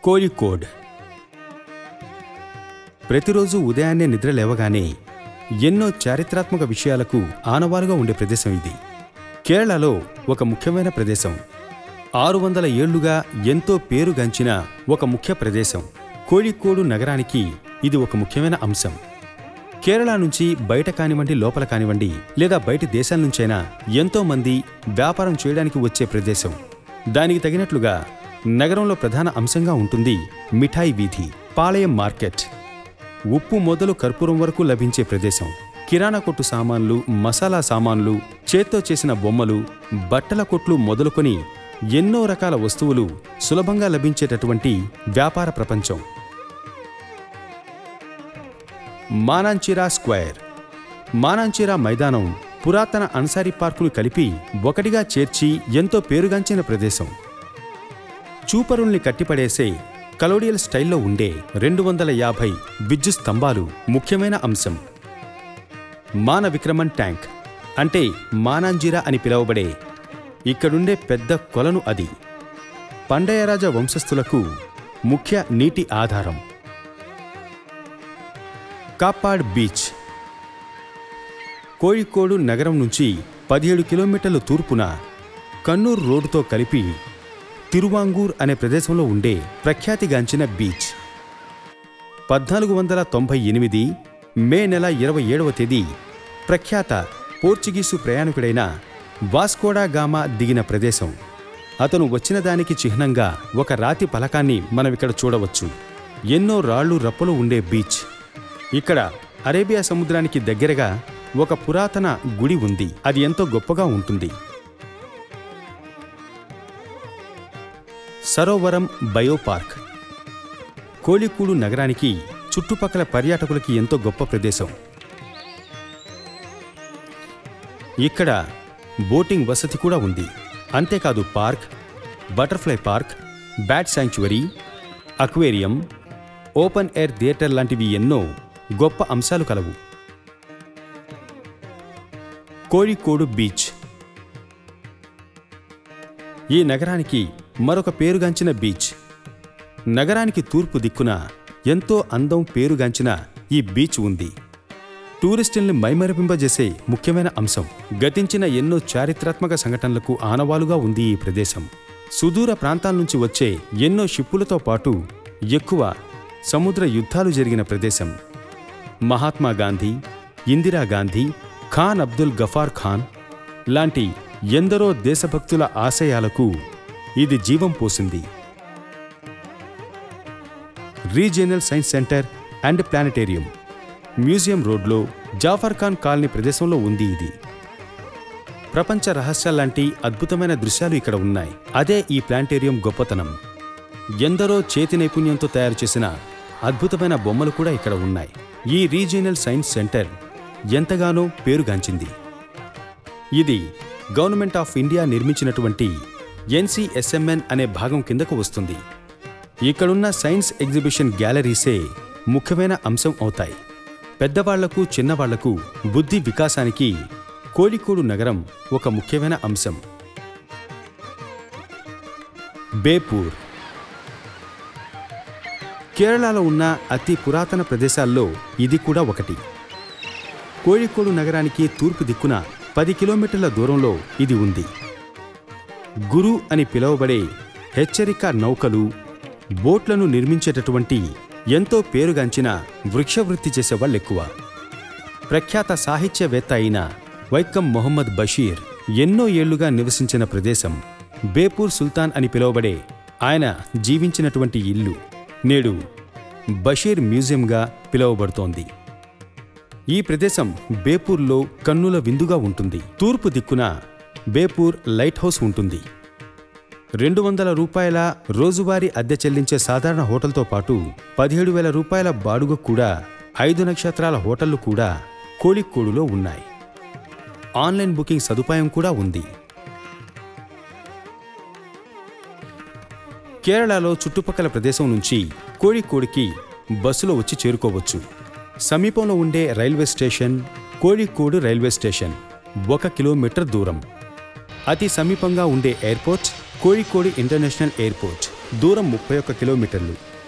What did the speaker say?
కోయికోడ్ ప్రతిరోజు ఉదయాన్నే నిద్ర లేవగానే ఎన్నో చారిత్రాత్మక విషయాలకు ఆనవాలుగా ఉండే ప్రదేశం ఇది కేరళలో ఒక ముఖ్యమైన ప్రదేశం ఆరు వందల ఏళ్లుగా ఎంతో పేరుగాంచిన ఒక ముఖ్య ప్రదేశం కోళికోడు నగరానికి ఇది ఒక ముఖ్యమైన అంశం కేరళ నుంచి బయట కానివ్వండి లోపల కానివ్వండి లేదా బయటి దేశాల నుంచైనా ఎంతో మంది వ్యాపారం చేయడానికి వచ్చే ప్రదేశం దానికి తగినట్లుగా నగరంలో ప్రధాన అంశంగా ఉంటుంది మిఠాయి వీధి పాళయం మార్కెట్ ఉప్పు మొదలు కర్పూరం వరకు లభించే ప్రదేశం కిరాణా కొట్టు సామాన్లు మసాలా సామాన్లు చేత్తో చేసిన బొమ్మలు బట్టల కొట్లు మొదలుకొని ఎన్నో రకాల వస్తువులు సులభంగా లభించేటటువంటి వ్యాపార ప్రపంచం మానాంచిరా స్క్వేర్ మానాంచిరా మైదానం పురాతన అన్సారీ పార్కును కలిపి ఒకటిగా చేర్చి ఎంతో పేరుగాంచిన ప్రదేశం చూపరుల్ని కట్టిపడేసే కలోడియల్ స్టైల్లో ఉండే రెండు వందల యాభై విద్యుత్ స్తంభాలు ముఖ్యమైన అంశం మాన విక్రమన్ ట్యాంక్ అంటే మానాంజిరా అని పిలువబడే ఇక్కడుండే పెద్ద కొలను అది పండయరాజ వంశస్థులకు ముఖ్య నీటి ఆధారం కాపాడ్ బీచ్ కోഴിకోడు నగరం నుంచి పదిహేడు కిలోమీటర్ల తూర్పున కన్నూర్ రోడ్డుతో కలిపి తిరువాంగూర్ అనే ప్రదేశంలో ఉండే ప్రఖ్యాతిగాంచిన బీచ్ పద్నాలుగు వందల తొంభై ఎనిమిది మే నెల ఇరవై ఏడవ తేదీ ప్రఖ్యాత పోర్చుగీసు ప్రయాణికుడైన వాస్కోడా గామా దిగిన ప్రదేశం అతను వచ్చిన దానికి చిహ్నంగా ఒక రాతి పలకాన్ని మనం ఇక్కడ చూడవచ్చు ఎన్నో రాళ్ళు రప్పలు ఉండే బీచ్ ఇక్కడ అరేబియా సముద్రానికి దగ్గరగా ఒక పురాతన గుడి ఉంది అది ఎంతో గొప్పగా ఉంటుంది సరోవరం బయో పార్క్ కోళికూడు నగరానికి చుట్టుపక్కల పర్యాటకులకి ఎంతో గొప్ప ప్రదేశం ఇక్కడ బోటింగ్ వసతి కూడా ఉంది అంతేకాదు park butterfly park bat sanctuary aquarium open air theatre లాంటివి ఎన్నో గొప్ప అంశాలు కలవు కోഴിకోడు బీచ్ ఈ నగరానికి మరొక పేరుగాంచిన బీచ్ నగరానికి తూర్పు దిక్కున ఎంతో అందం పేరుగాంచిన ఈ బీచ్ ఉంది టూరిస్టుల్ని మైమరిపింపజేసే ముఖ్యమైన అంశం గతించిన ఎన్నో చారిత్రాత్మక సంఘటనలకు ఆనవాలుగా ఉంది ఈ ప్రదేశం సుదూర ప్రాంతాల నుంచి వచ్చే ఎన్నో షిప్పులతో పాటు ఎక్కువ సముద్ర యుద్ధాలు జరిగిన ప్రదేశం మహాత్మా గాంధీ ఇందిరాగాంధీ ఖాన్ అబ్దుల్ గఫార్ ఖాన్ లాంటి ఎందరో దేశభక్తుల ఆశయాలకు ఇది జీవం పోసింది regional science centre and planetarium museum రోడ్లో జాఫర్ ఖాన్ కాలనీ ప్రదేశంలో ఉంది ఇది ప్రపంచ రహస్యాల్లాంటి అద్భుతమైన దృశ్యాలు ఇక్కడ ఉన్నాయి అదే ఈ ప్లాంటేరియం గొప్పతనం ఎందరో చేతి నైపుణ్యంతో తయారు చేసిన అద్భుతమైన బొమ్మలు కూడా ఇక్కడ ఉన్నాయి ఈ రీజియనల్ సైన్స్ సెంటర్ ఎంతగానో పేరుగాంచింది ఇది గవర్నమెంట్ ఆఫ్ ఇండియా నిర్మించినటువంటి ఎన్సిఎస్ఎంఎన్ అనే భాగం కిందకు వస్తుంది ఇక్కడున్న సైన్స్ ఎగ్జిబిషన్ గ్యాలరీసే ముఖ్యమైన అంశం అవుతాయి పెద్దవాళ్లకు చిన్నవాళ్లకు బుద్ధి వికాసానికి కోళికోడు నగరం ఒక ముఖ్యమైన అంశం బేపూర్ కేరళలో ఉన్న అతి పురాతన ప్రదేశాల్లో ఇది కూడా ఒకటి కోళికోడు నగరానికి తూర్పు దిక్కున పది కిలోమీటర్ల దూరంలో ఇది ఉంది గురు అని పిలువబడే హెచ్చరిక నౌకలు బోట్లను నిర్మించేటటువంటి ఎంతో పేరుగాంచిన వృక్షవృత్తి చేసేవాళ్ళెక్కువ ప్రఖ్యాత సాహిత్యవేత్త అయిన వైక్కం మొహమ్మద్ బషీర్ ఎన్నో ఏళ్లుగా నివసించిన ప్రదేశం బేపూర్ సుల్తాన్ అని పిలువబడే ఆయన జీవించినటువంటి ఇల్లు నేడు బషీర్ మ్యూజియంగా పిలువబడుతోంది ఈ ప్రదేశం బేపూర్లో కన్నుల విందుగా ఉంటుంది తూర్పు దిక్కున బేపూర్ లైట్ హౌస్ ఉంటుంది రెండు వందల రూపాయల రోజువారీ అద్దె చెల్లించే సాధారణ హోటల్తో పాటు పదిహేడు వేల రూపాయల బాడుగ కూడా ఐదు నక్షత్రాల హోటళ్లు కూడా కోళికోడులో ఉన్నాయి ఆన్లైన్ బుకింగ్ సదుపాయం కూడా ఉంది కేరళలో చుట్టుపక్కల ప్రదేశం నుంచి కోళికోడికి బస్సులో వచ్చి చేరుకోవచ్చు సమీపంలో ఉండే railway station Kozhikode railway station ఒక కిలోమీటర్ దూరం అతి సమీపంగా ఉండే ఎయిర్పోర్ట్ కోళికోడి ఇంటర్నేషనల్ ఎయిర్పోర్ట్ దూరం ముప్పై ఒక్క కిలోమీటర్లు